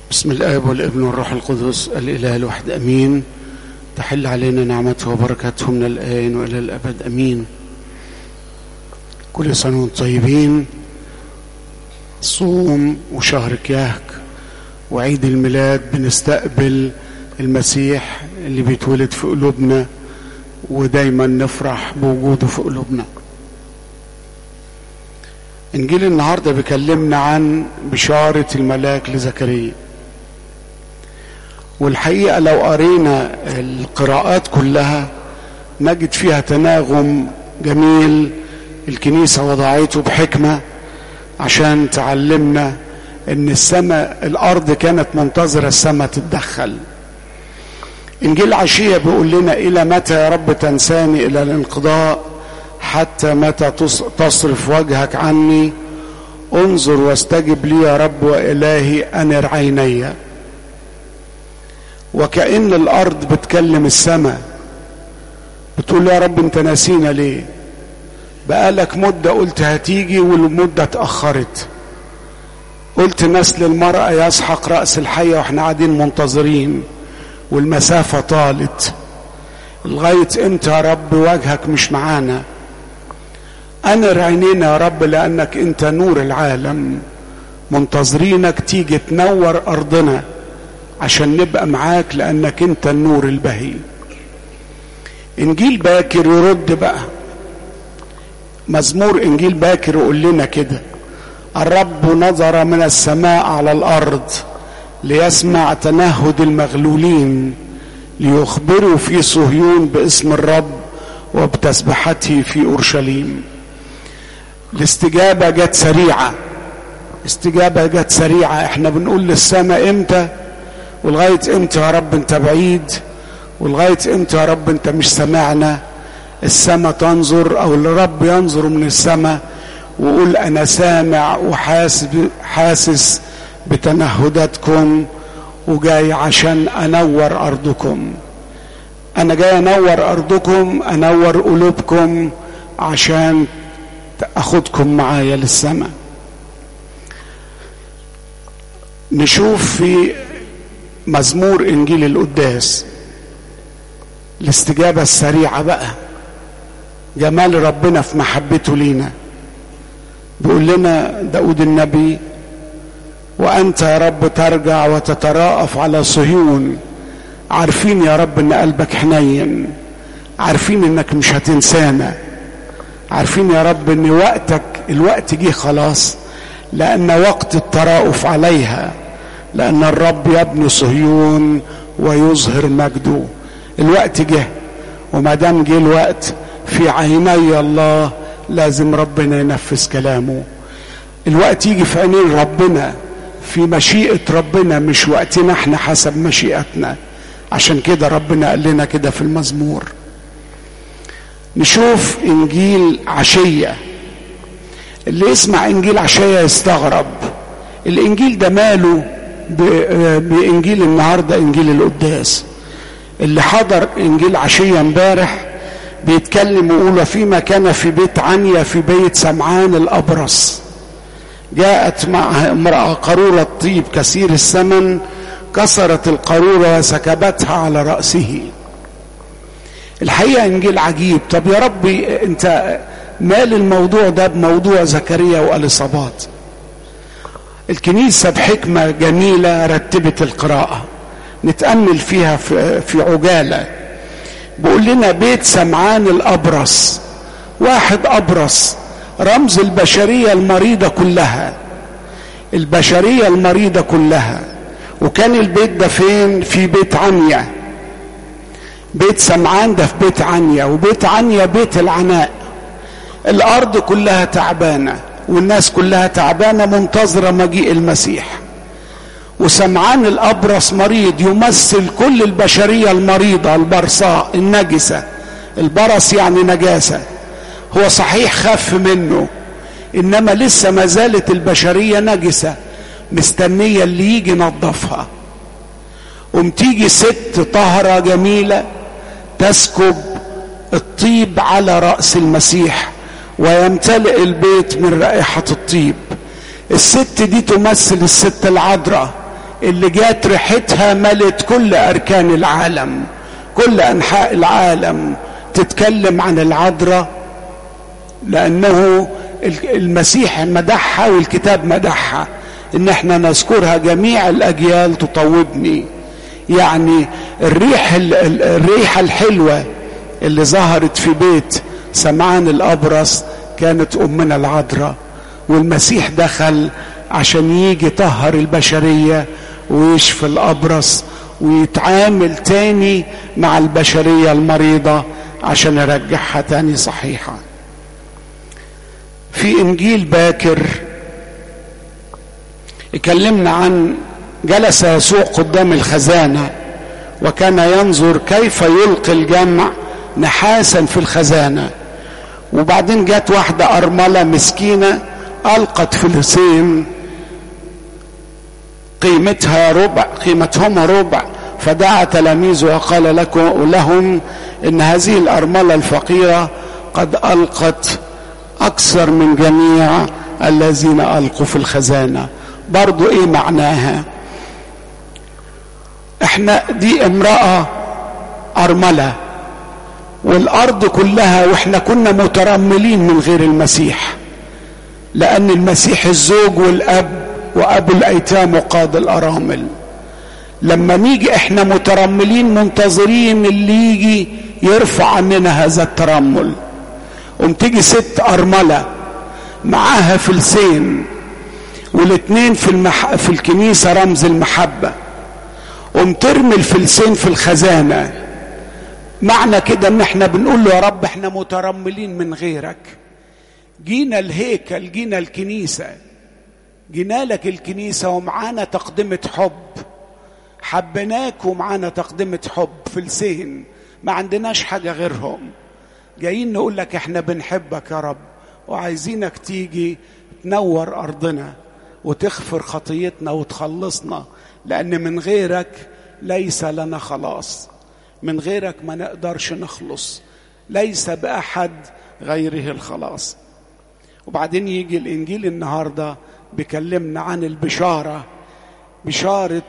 بسم الآب والابن والروح القدس الإله الواحد أمين تحل علينا نعمته وبركاته من الآن وإلى الأبد أمين كل سنة وانتم طيبين صوم وشهر كياك وعيد الميلاد بنستقبل المسيح اللي بيتولد في قلوبنا ودايما نفرح بوجوده في قلوبنا انجيل النهارده بيكلمنا عن بشاره الملاك لزكريا والحقيقه لو قرينا القراءات كلها نجد فيها تناغم جميل الكنيسه وضعته بحكمه عشان تعلمنا ان السماء الارض كانت منتظره السماء تتدخل انجيل عشيه بيقول لنا الى متى يا رب تنساني الى الانقضاء حتى متى تصرف وجهك عني انظر واستجب لي يا رب والهي انر عيني وكأن الارض بتكلم السماء بتقول يا رب انت ناسينا ليه بقالك مدة قلت هتيجي والمدة اتأخرت قلت نسل المرأة يسحق رأس الحية واحنا قاعدين منتظرين والمسافة طالت لغاية امتى يا رب وجهك مش معانا أنر عينينا يا رب لأنك أنت نور العالم منتظرينك تيجي تنور أرضنا عشان نبقى معاك لأنك أنت النور البهي إنجيل باكر يرد بقى مزمور إنجيل باكر يقول لنا كده الرب نظر من السماء على الأرض ليسمع تنهد المغلولين ليخبروا في صهيون باسم الرب وبتسبحته في اورشليم الاستجابه جت سريعه استجابه جت سريعه احنا بنقول للسماء امتى ولغايه امتى يا رب انت بعيد ولغايه امتى يا رب انت مش سمعنا السماء تنظر او الرب ينظر من السماء ويقول انا سامع وحاسس حاسس بتنهداتكم وجاي عشان انور ارضكم انا جاي انور ارضكم انور قلوبكم عشان اخدكم معايا للسماء نشوف في مزمور انجيل القداس الاستجابه السريعه بقى جمال ربنا في محبته لينا بيقول لنا داود النبي وانت يا رب ترجع وتتراءف على صهيون عارفين يا رب ان قلبك حنين عارفين انك مش هتنسانا عارفين يا رب ان وقتك الوقت جه خلاص لان وقت التراءف عليها لان الرب يبني صهيون ويظهر مجده الوقت جه وما دام جه الوقت في عيني الله لازم ربنا ينفذ كلامه الوقت يجي في عينين ربنا في مشيئة ربنا مش وقتنا احنا حسب مشيئتنا عشان كده ربنا قال لنا كده في المزمور نشوف انجيل عشية اللي يسمع انجيل عشية يستغرب الانجيل ده ماله بانجيل النهارده انجيل القداس اللي حضر انجيل عشية امبارح بيتكلم ويقول فيما كان في بيت عنيا في بيت سمعان الابرص جاءت معها امرأة قارورة طيب كثير الثمن كسرت القارورة وسكبتها على رأسه الحقيقة إنجيل عجيب طب يا ربي أنت مال الموضوع ده بموضوع زكريا والإصابات الكنيسة بحكمة جميلة رتبت القراءة نتأمل فيها في, في عجالة بيقول لنا بيت سمعان الأبرص واحد أبرص رمز البشرية المريضة كلها البشرية المريضة كلها وكان البيت ده فين في بيت عنيا بيت سمعان ده في بيت عنيا وبيت عنيا بيت العناء الارض كلها تعبانه والناس كلها تعبانه منتظره مجيء المسيح وسمعان الابرص مريض يمثل كل البشريه المريضه البرصاء النجسه البرص يعني نجاسه هو صحيح خف منه انما لسه ما زالت البشريه نجسه مستنيه اللي يجي ينظفها قوم تيجي ست طهره جميله تسكب الطيب على راس المسيح ويمتلئ البيت من رائحه الطيب الست دي تمثل الست العذراء اللي جات ريحتها ملت كل اركان العالم كل انحاء العالم تتكلم عن العذراء لانه المسيح مدحها والكتاب مدحها ان احنا نذكرها جميع الاجيال تطوبني يعني الريح الريحه الحلوه اللي ظهرت في بيت سمعان الابرص كانت امنا العذراء والمسيح دخل عشان يجي طهر البشريه ويشفي الابرص ويتعامل تاني مع البشريه المريضه عشان يرجعها تاني صحيحه في انجيل باكر يكلمنا عن جلس يسوع قدام الخزانه وكان ينظر كيف يلقي الجمع نحاسا في الخزانه وبعدين جت واحده ارمله مسكينه القت فلسين قيمتها ربع قيمتهما ربع فدعا تلاميذه وقال لكم لهم ان هذه الارمله الفقيره قد القت اكثر من جميع الذين القوا في الخزانه برضو ايه معناها احنا دي امراه ارمله والارض كلها واحنا كنا مترملين من غير المسيح لان المسيح الزوج والاب وابو الايتام وقاد الارامل لما نيجي احنا مترملين منتظرين اللي يجي يرفع عننا هذا الترمل قوم تيجي ست ارمله معاها فلسين والاثنين في المح... في الكنيسه رمز المحبه قوم ترمي الفلسين في الخزانه معنى كده ان احنا بنقول له يا رب احنا مترملين من غيرك جينا الهيكل جينا الكنيسه جينا لك الكنيسه ومعانا تقدمه حب حبيناك ومعانا تقدمه حب فلسين ما عندناش حاجه غيرهم جايين نقول لك احنا بنحبك يا رب وعايزينك تيجي تنور ارضنا وتغفر خطيتنا وتخلصنا لان من غيرك ليس لنا خلاص من غيرك ما نقدرش نخلص ليس باحد غيره الخلاص وبعدين يجي الانجيل النهارده بيكلمنا عن البشاره بشاره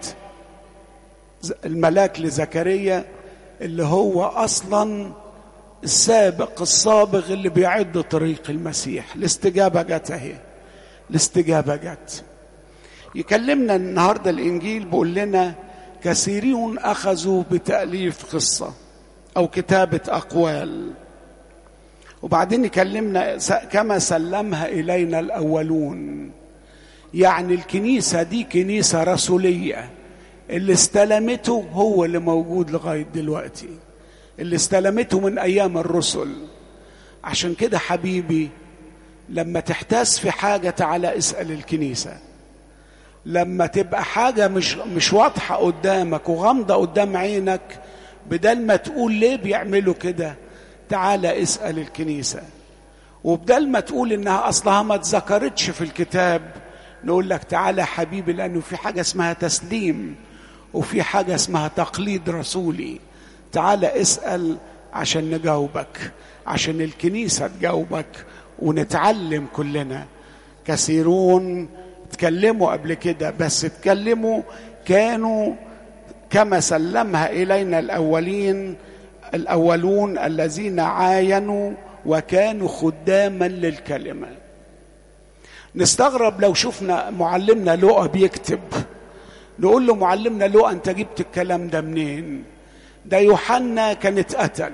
الملاك لزكريا اللي هو اصلا السابق السابق اللي بيعد طريق المسيح الاستجابه جت اهي الاستجابه جت يكلمنا النهارده الانجيل بيقول لنا كثيرون اخذوا بتاليف قصه او كتابه اقوال وبعدين يكلمنا كما سلمها الينا الاولون يعني الكنيسه دي كنيسه رسوليه اللي استلمته هو اللي موجود لغايه دلوقتي اللي استلمته من ايام الرسل عشان كده حبيبي لما تحتاس في حاجه تعالى اسال الكنيسه لما تبقى حاجه مش مش واضحه قدامك وغامضه قدام عينك بدل ما تقول ليه بيعملوا كده تعالى اسال الكنيسه وبدل ما تقول انها اصلها ما اتذكرتش في الكتاب نقول لك تعالى حبيبي لانه في حاجه اسمها تسليم وفي حاجه اسمها تقليد رسولي تعالى اسال عشان نجاوبك عشان الكنيسه تجاوبك ونتعلم كلنا كثيرون اتكلموا قبل كده بس اتكلموا كانوا كما سلمها الينا الاولين الاولون الذين عاينوا وكانوا خداما للكلمه نستغرب لو شفنا معلمنا لؤى بيكتب نقول له معلمنا لؤى انت جبت الكلام ده منين ده يوحنا كان اتقتل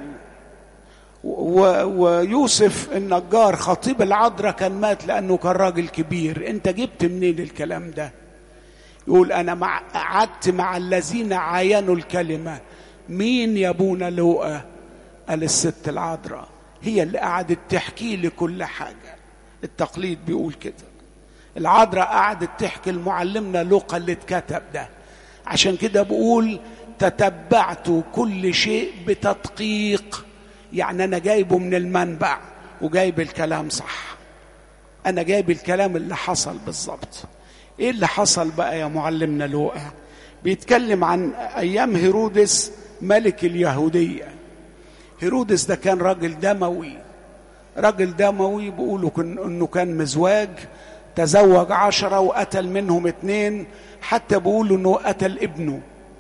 ويوسف النجار خطيب العذراء كان مات لانه كان راجل كبير انت جبت منين الكلام ده يقول انا مع قعدت مع الذين عاينوا الكلمه مين يا ابونا لؤى قال الست العذراء هي اللي قعدت تحكي لي كل حاجه التقليد بيقول كده العذراء قعدت تحكي لمعلمنا لوقا اللي اتكتب ده عشان كده بقول تتبعت كل شيء بتدقيق يعني انا جايبه من المنبع وجايب الكلام صح انا جايب الكلام اللي حصل بالظبط ايه اللي حصل بقى يا معلمنا لوقا بيتكلم عن ايام هيرودس ملك اليهوديه هيرودس ده كان راجل دموي راجل دموي بيقولوا انه كان مزواج تزوج عشرة وقتل منهم اتنين حتى بيقولوا انه قتل ابنه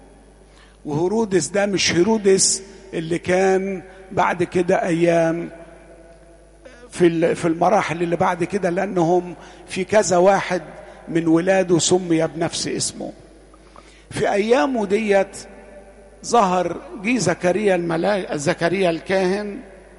وهرودس ده مش هيرودس اللي كان بعد كده ايام في في المراحل اللي بعد كده لانهم في كذا واحد من ولاده سمي بنفس اسمه في ايامه ديت ظهر جي زكريا الملا... زكريا الكاهن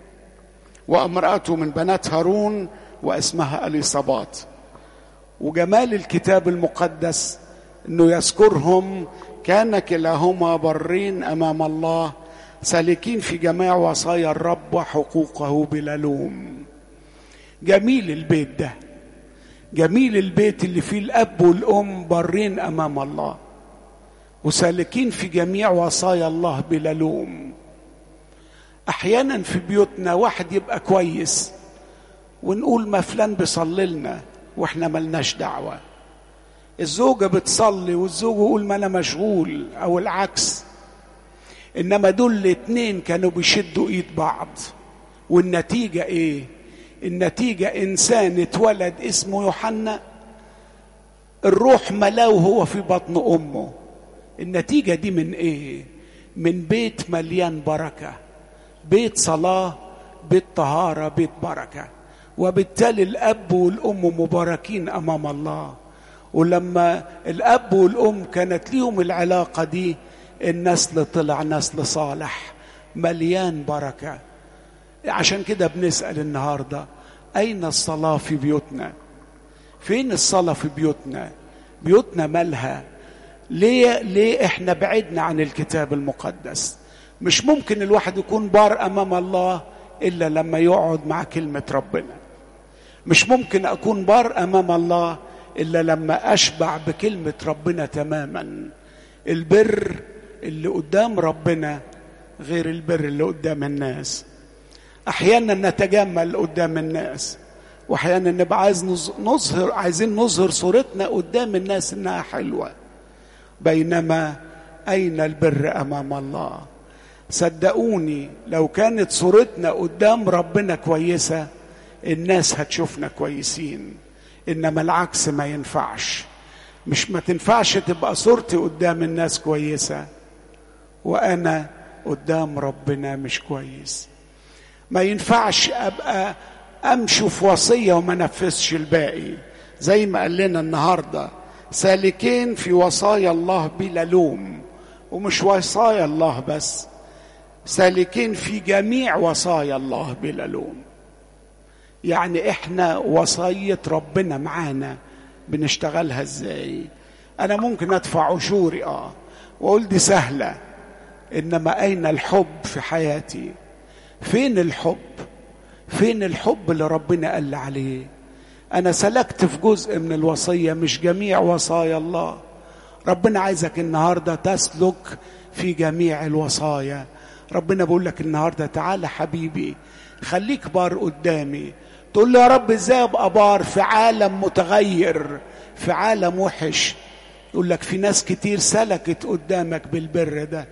وامراته من بنات هارون واسمها اليصابات وجمال الكتاب المقدس انه يذكرهم كان كلاهما برين امام الله سالكين في جميع وصايا الرب وحقوقه بلا لوم جميل البيت ده جميل البيت اللي فيه الاب والام برين امام الله وسالكين في جميع وصايا الله بلا لوم احيانا في بيوتنا واحد يبقى كويس ونقول ما فلان بيصلي لنا واحنا ملناش دعوه الزوجه بتصلي والزوج يقول ما انا مشغول او العكس انما دول الاتنين كانوا بيشدوا ايد بعض والنتيجه ايه النتيجه انسان اتولد اسمه يوحنا الروح ملاه وهو في بطن امه النتيجه دي من ايه من بيت مليان بركه بيت صلاه بيت طهاره بيت بركه وبالتالي الاب والام مباركين امام الله ولما الاب والام كانت ليهم العلاقه دي النسل طلع نسل صالح مليان بركه عشان كده بنسال النهارده اين الصلاه في بيوتنا فين الصلاه في بيوتنا بيوتنا مالها ليه ليه احنا بعدنا عن الكتاب المقدس مش ممكن الواحد يكون بار امام الله الا لما يقعد مع كلمه ربنا مش ممكن اكون بار امام الله الا لما اشبع بكلمه ربنا تماما البر اللي قدام ربنا غير البر اللي قدام الناس احيانا نتجمل قدام الناس واحيانا نبقى عايز نظهر عايزين نظهر صورتنا قدام الناس انها حلوه بينما اين البر امام الله صدقوني لو كانت صورتنا قدام ربنا كويسه الناس هتشوفنا كويسين انما العكس ما ينفعش مش ما تنفعش تبقى صورتي قدام الناس كويسه وانا قدام ربنا مش كويس ما ينفعش ابقى امشي في وصيه وما نفذش الباقي زي ما قال لنا النهارده سالكين في وصايا الله بلا لوم ومش وصايا الله بس سالكين في جميع وصايا الله بلا لوم يعني احنا وصيه ربنا معانا بنشتغلها ازاي انا ممكن ادفع عشوري اه واقول دي سهله انما اين الحب في حياتي فين الحب فين الحب اللي ربنا قال عليه انا سلكت في جزء من الوصيه مش جميع وصايا الله ربنا عايزك النهارده تسلك في جميع الوصايا ربنا بيقول لك النهارده تعالى حبيبي خليك بار قدامي تقول له يا رب ازاي ابقى بار في عالم متغير في عالم وحش يقول لك في ناس كتير سلكت قدامك بالبر ده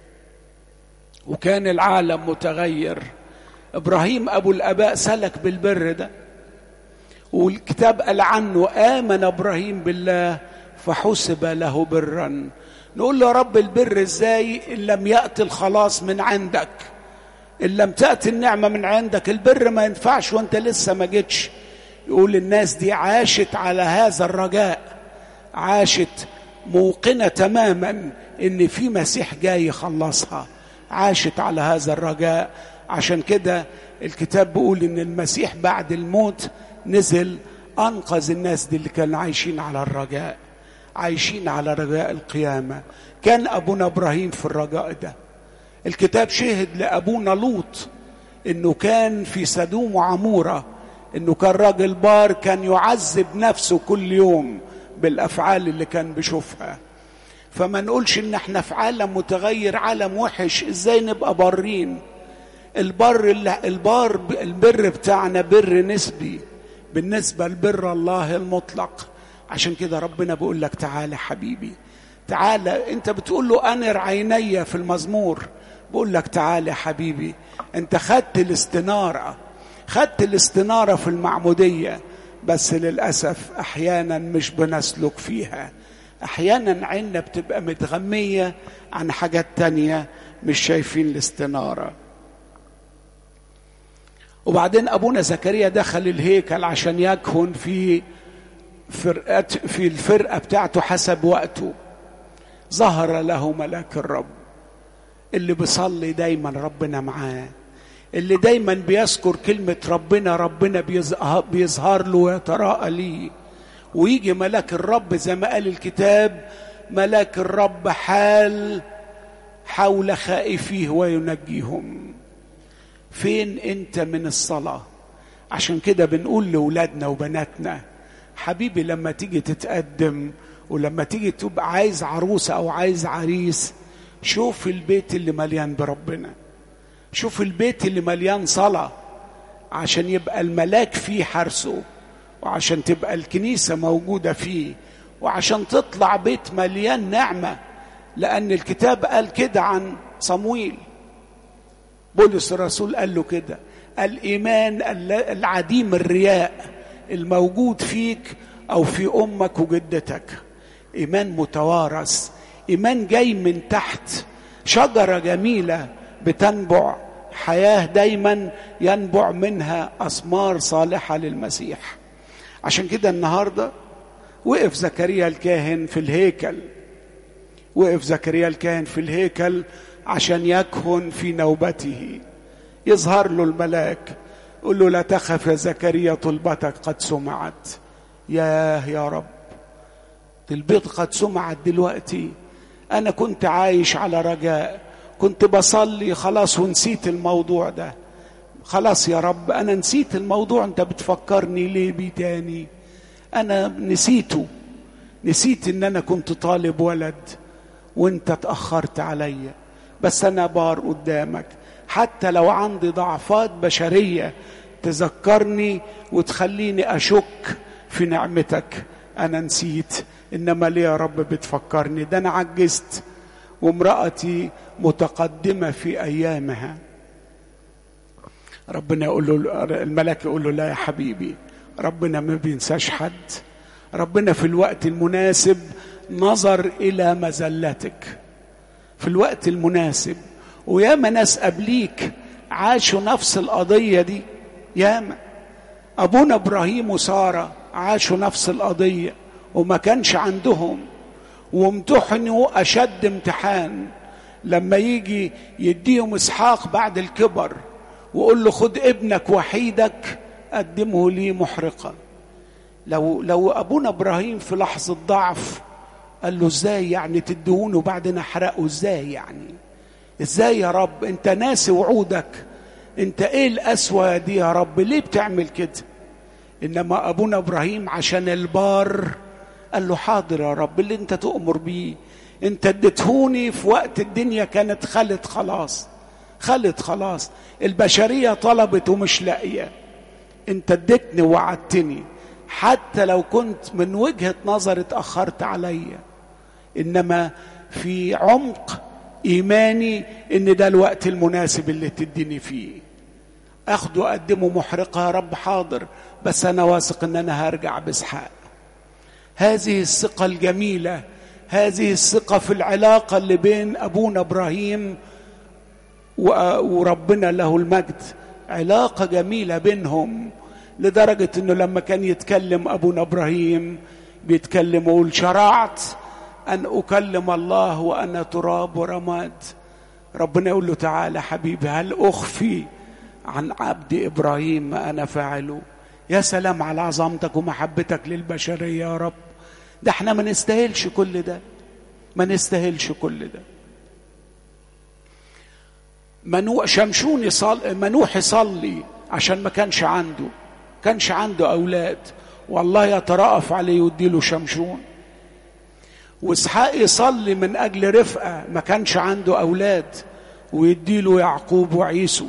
وكان العالم متغير ابراهيم ابو الاباء سلك بالبر ده والكتاب قال عنه امن ابراهيم بالله فحسب له برا نقول له يا رب البر ازاي ان لم ياتي الخلاص من عندك ان لم تاتي النعمه من عندك البر ما ينفعش وانت لسه ما جيتش يقول الناس دي عاشت على هذا الرجاء عاشت موقنه تماما ان في مسيح جاي يخلصها عاشت على هذا الرجاء عشان كده الكتاب بيقول ان المسيح بعد الموت نزل انقذ الناس دي اللي كانوا عايشين على الرجاء عايشين على رجاء القيامه كان ابونا ابراهيم في الرجاء ده الكتاب شهد لابونا لوط انه كان في سدوم وعموره انه كان راجل بار كان يعذب نفسه كل يوم بالافعال اللي كان بيشوفها فما نقولش ان احنا في عالم متغير عالم وحش ازاي نبقى بارين البر البار البر بتاعنا بر نسبي بالنسبه لبر الله المطلق عشان كده ربنا بيقول لك تعالى حبيبي تعالى انت بتقول له انر عيني في المزمور بقول لك تعالى حبيبي انت خدت الاستناره خدت الاستناره في المعموديه بس للاسف احيانا مش بنسلك فيها احيانا عيننا بتبقى متغميه عن حاجات تانيه مش شايفين الاستناره وبعدين ابونا زكريا دخل الهيكل عشان يكهن في فرقة في الفرقه بتاعته حسب وقته ظهر له ملاك الرب اللي بيصلي دايما ربنا معاه اللي دايما بيذكر كلمة ربنا ربنا بيظهر له ويتراءى ليه ويجي ملاك الرب زي ما قال الكتاب ملاك الرب حال حول خائفيه وينجيهم فين انت من الصلاة عشان كده بنقول لأولادنا وبناتنا حبيبي لما تيجي تتقدم ولما تيجي تبقى عايز عروسة أو عايز عريس شوف البيت اللي مليان بربنا شوف البيت اللي مليان صلاة عشان يبقى الملاك فيه حرسه وعشان تبقى الكنيسة موجودة فيه وعشان تطلع بيت مليان نعمة لأن الكتاب قال كده عن صمويل بولس الرسول قال له كده الإيمان العديم الرياء الموجود فيك أو في أمك وجدتك إيمان متوارث إيمان جاي من تحت شجرة جميلة بتنبع حياة دايما ينبع منها أثمار صالحة للمسيح عشان كده النهاردة وقف زكريا الكاهن في الهيكل وقف زكريا الكاهن في الهيكل عشان يكهن في نوبته يظهر له الملاك يقول له لا تخف يا زكريا طلبتك قد سمعت ياه يا رب البيض قد سمعت دلوقتي انا كنت عايش على رجاء كنت بصلي خلاص ونسيت الموضوع ده خلاص يا رب انا نسيت الموضوع انت بتفكرني ليه بيه تاني انا نسيته نسيت ان انا كنت طالب ولد وانت اتاخرت عليا بس انا بار قدامك حتى لو عندي ضعفات بشريه تذكرني وتخليني اشك في نعمتك انا نسيت انما ليه يا رب بتفكرني ده انا عجزت وامرأتي متقدمة في أيامها ربنا يقول له الملك يقول له لا يا حبيبي ربنا ما بينساش حد ربنا في الوقت المناسب نظر إلى مزلتك في الوقت المناسب وياما ناس قبليك عاشوا نفس القضية دي ياما أبونا إبراهيم وسارة عاشوا نفس القضية وما كانش عندهم وامتحنوا أشد امتحان لما يجي يديهم إسحاق بعد الكبر ويقول له خد ابنك وحيدك قدمه لي محرقا لو لو أبونا إبراهيم في لحظة ضعف قال له ازاي يعني تدهونه وبعدين احرقه ازاي يعني ازاي يا رب انت ناسي وعودك انت ايه القسوه دي يا رب ليه بتعمل كده انما ابونا ابراهيم عشان البار قال له حاضر يا رب اللي انت تؤمر بيه انت اديتهوني في وقت الدنيا كانت خلت خلاص خلت خلاص البشريه طلبت ومش لاقيه انت اديتني ووعدتني حتى لو كنت من وجهه نظر اتاخرت عليا انما في عمق ايماني ان ده الوقت المناسب اللي تديني فيه اخده اقدمه محرقه يا رب حاضر بس انا واثق ان انا هرجع باسحاق هذه الثقه الجميله هذه الثقه في العلاقه اللي بين ابونا ابراهيم وربنا له المجد علاقه جميله بينهم لدرجه انه لما كان يتكلم ابونا ابراهيم بيتكلم ويقول شرعت ان اكلم الله وانا تراب ورماد ربنا يقول له تعالى حبيبي هل اخفي عن عبد ابراهيم ما انا فاعله يا سلام على عظمتك ومحبتك للبشريه يا رب ده احنا ما نستاهلش كل ده ما نستاهلش كل ده منوع شمشون يصل منوح يصلي عشان ما كانش عنده كانش عنده اولاد والله يترأف عليه ويديله شمشون واسحاق يصلي من اجل رفقه ما كانش عنده اولاد ويديله يعقوب وعيسو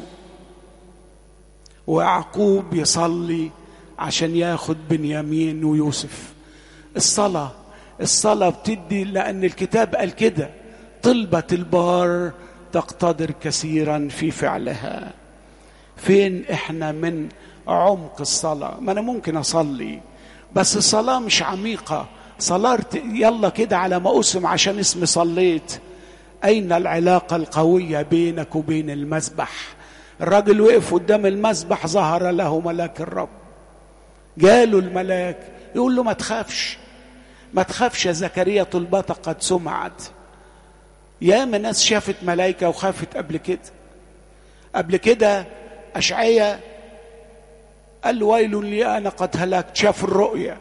ويعقوب يصلي عشان ياخد بنيامين ويوسف الصلاه الصلاه بتدي لان الكتاب قال كده طلبه البار تقتدر كثيرا في فعلها فين احنا من عمق الصلاة ما أنا ممكن أصلي بس الصلاة مش عميقة صلاة يلا كده على ما أقسم عشان اسمي صليت أين العلاقة القوية بينك وبين المسبح الراجل وقف قدام المسبح ظهر له ملاك الرب جاله الملاك يقول له ما تخافش ما تخافش يا زكريا طلبتك قد سمعت ياما ناس شافت ملائكة وخافت قبل كده قبل كده أشعية قال له ويل لي أنا قد هلكت شاف الرؤية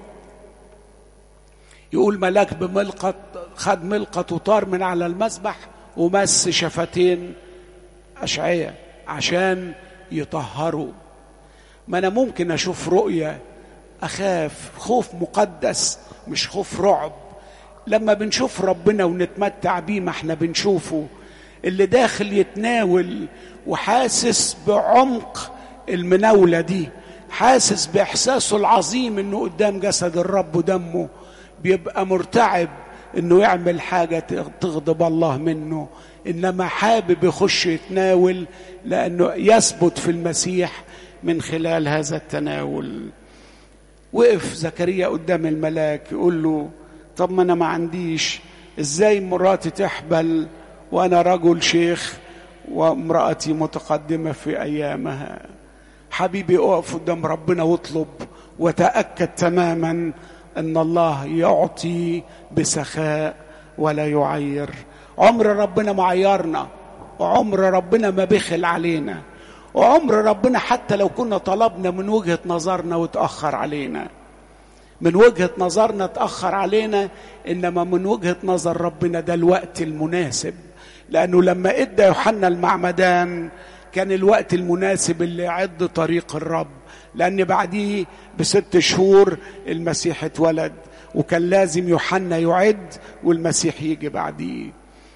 يقول ملاك بملقط خد ملقط وطار من على المسبح ومس شفتين أشعية عشان يطهروا ما أنا ممكن أشوف رؤية أخاف خوف مقدس مش خوف رعب لما بنشوف ربنا ونتمتع بيه ما احنا بنشوفه اللي داخل يتناول وحاسس بعمق المناولة دي حاسس بإحساسه العظيم إنه قدام جسد الرب ودمه بيبقى مرتعب إنه يعمل حاجة تغضب الله منه إنما حابب يخش يتناول لأنه يثبت في المسيح من خلال هذا التناول وقف زكريا قدام الملاك يقول له طب ما انا ما عنديش ازاي مراتي تحبل وانا رجل شيخ وامرأتي متقدمة في ايامها حبيبي اقف قدام ربنا واطلب وتأكد تماما ان الله يعطي بسخاء ولا يعير عمر ربنا ما عيرنا وعمر ربنا ما بخل علينا وعمر ربنا حتى لو كنا طلبنا من وجهة نظرنا وتأخر علينا من وجهة نظرنا تأخر علينا إنما من وجهة نظر ربنا ده الوقت المناسب لأنه لما إدى يوحنا المعمدان كان الوقت المناسب اللي يعد طريق الرب لأن بعديه بست شهور المسيح اتولد وكان لازم يوحنا يعد والمسيح يجي بعديه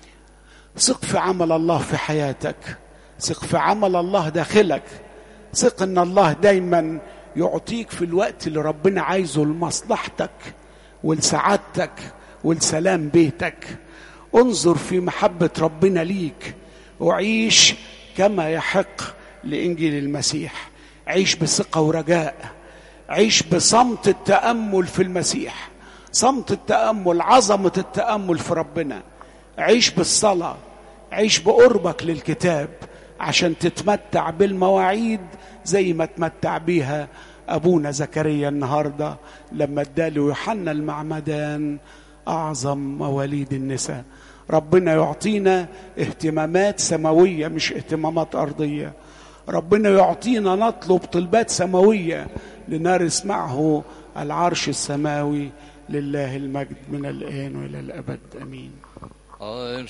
ثق في عمل الله في حياتك ثق في عمل الله داخلك ثق ان الله دايما يعطيك في الوقت اللي ربنا عايزه لمصلحتك ولسعادتك ولسلام بيتك انظر في محبة ربنا ليك وعيش كما يحق لإنجيل المسيح عيش بثقة ورجاء عيش بصمت التأمل في المسيح صمت التأمل عظمة التأمل في ربنا عيش بالصلاة عيش بقربك للكتاب عشان تتمتع بالمواعيد زي ما تمتع بيها أبونا زكريا النهاردة لما اداله يوحنا المعمدان أعظم مواليد النساء ربنا يعطينا اهتمامات سماوية مش اهتمامات أرضية ربنا يعطينا نطلب طلبات سماوية لنرث معه العرش السماوي لله المجد من الآن وإلى الأبد أمين